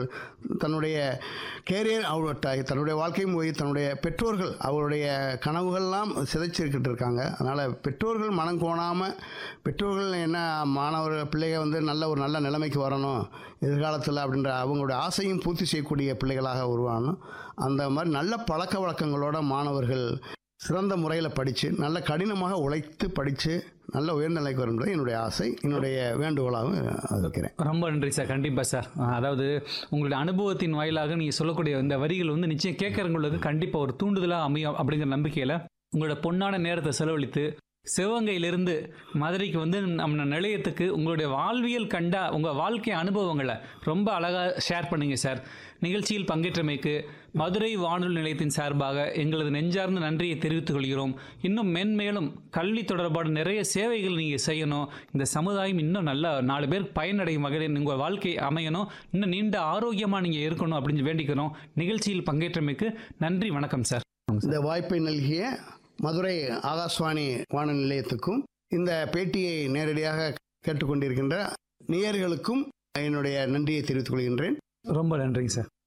தன்னுடைய கேரியர் அவர்கிட்ட தன்னுடைய வாழ்க்கையும் போய் தன்னுடைய பெற்றோர்கள் அவருடைய கனவுகள்லாம் சிதைச்சிருக்கிட்டு இருக்காங்க அதனால் பெற்றோர்கள் மனம் கோணாமல் பெற்றோர்கள் என்ன மாணவர் பிள்ளைங்க வந்து நல்ல ஒரு நல்ல நிலைமைக்கு வரணும் எதிர்காலத்தில் அப்படின்ற அவங்களுடைய ஆசையும் பூர்த்தி செய்யக்கூடிய பிள்ளைகளாக உருவாகணும் அந்த மாதிரி நல்ல பழக்க வழக்கங்களோட மாணவர்கள் சிறந்த முறையில் படித்து நல்ல கடினமாக உழைத்து படித்து நல்ல உயர்ந்த நிலைக்கு வரும்ன்றது என்னுடைய ஆசை என்னுடைய வேண்டுகோளாகவும் இருக்கிறேன் ரொம்ப நன்றி சார் கண்டிப்பாக சார் அதாவது உங்களுடைய அனுபவத்தின் வாயிலாக நீங்கள் சொல்லக்கூடிய இந்த வரிகள் வந்து நிச்சயம் கேட்குறவங்களுக்கு கண்டிப்பாக ஒரு தூண்டுதலாக அமையும் அப்படிங்கிற நம்பிக்கையில் உங்களோட பொன்னான நேரத்தை செலவழித்து சிவகங்கையிலிருந்து மதுரைக்கு வந்து நம்ம நிலையத்துக்கு உங்களுடைய வாழ்வியல் கண்டா உங்கள் வாழ்க்கை அனுபவங்களை ரொம்ப அழகாக ஷேர் பண்ணீங்க சார் நிகழ்ச்சியில் பங்கேற்றமைக்கு மதுரை வானொலி நிலையத்தின் சார்பாக எங்களது நெஞ்சார்ந்த நன்றியை தெரிவித்துக் கொள்கிறோம் இன்னும் மென்மேலும் கல்வி தொடர்பான நிறைய சேவைகள் நீங்கள் செய்யணும் இந்த சமுதாயம் இன்னும் நல்ல நாலு பேர் பயனடையும் வகையில் உங்கள் வாழ்க்கை அமையணும் இன்னும் நீண்ட ஆரோக்கியமாக நீங்கள் இருக்கணும் அப்படின்னு வேண்டிக்கிறோம் நிகழ்ச்சியில் பங்கேற்றமைக்கு நன்றி வணக்கம் சார் இந்த வாய்ப்பை நல்கிய மதுரை ஆகாஷ்வாணி வானொலி நிலையத்துக்கும் இந்த பேட்டியை நேரடியாக கேட்டுக்கொண்டிருக்கின்ற நேயர்களுக்கும் என்னுடைய நன்றியை தெரிவித்துக் கொள்கின்றேன் ரொம்ப நன்றிங்க சார்